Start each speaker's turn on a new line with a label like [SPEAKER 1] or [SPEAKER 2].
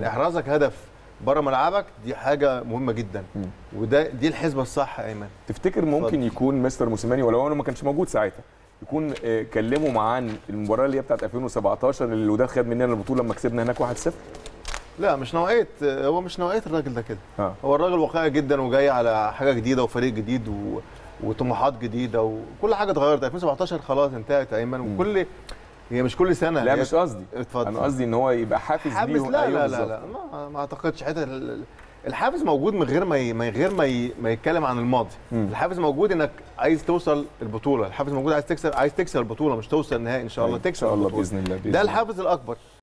[SPEAKER 1] يعني احرازك هدف بره ملعبك دي حاجه مهمه جدا
[SPEAKER 2] مم.
[SPEAKER 1] وده دي الحسبه الصح يا ايمن
[SPEAKER 2] تفتكر ممكن
[SPEAKER 1] اتفضل.
[SPEAKER 2] يكون مستر موسيماني ولو انه ما كانش موجود ساعتها يكون آه، كلموا معاه عن المباراه اللي هي بتاعت 2017 اللي الوداد خد مننا البطوله لما كسبنا هناك 1-0
[SPEAKER 1] لا مش نوعيه هو مش نوعيه الراجل ده كده
[SPEAKER 2] اه
[SPEAKER 1] هو الراجل واقعي جدا وجاي على حاجه جديده وفريق جديد و... وطموحات جديده وكل حاجه اتغيرت 2017 خلاص انتهت يا ايمن
[SPEAKER 2] مم.
[SPEAKER 1] وكل هي مش كل سنه
[SPEAKER 2] لا
[SPEAKER 1] هي-
[SPEAKER 2] مش قصدي
[SPEAKER 1] اتفضل
[SPEAKER 2] انا قصدي ان هو يبقى حافز,
[SPEAKER 1] حافز
[SPEAKER 2] ليهم
[SPEAKER 1] لا
[SPEAKER 2] أيوة
[SPEAKER 1] لا لا,
[SPEAKER 2] بالظبط.
[SPEAKER 1] لا ما, ما اعتقدش حته ال- ال- الحافز موجود من غير ما ي... من غير ما ي... ما يتكلم عن الماضي
[SPEAKER 2] مم.
[SPEAKER 1] الحافز موجود انك عايز توصل البطوله الحافز موجود عايز تكسب عايز تكسب البطوله مش توصل النهائي ان شاء الله
[SPEAKER 2] ان
[SPEAKER 1] تكسب
[SPEAKER 2] شاء الله
[SPEAKER 1] البطولة.
[SPEAKER 2] باذن الله بإذن
[SPEAKER 1] ده
[SPEAKER 2] الله.
[SPEAKER 1] الحافز الاكبر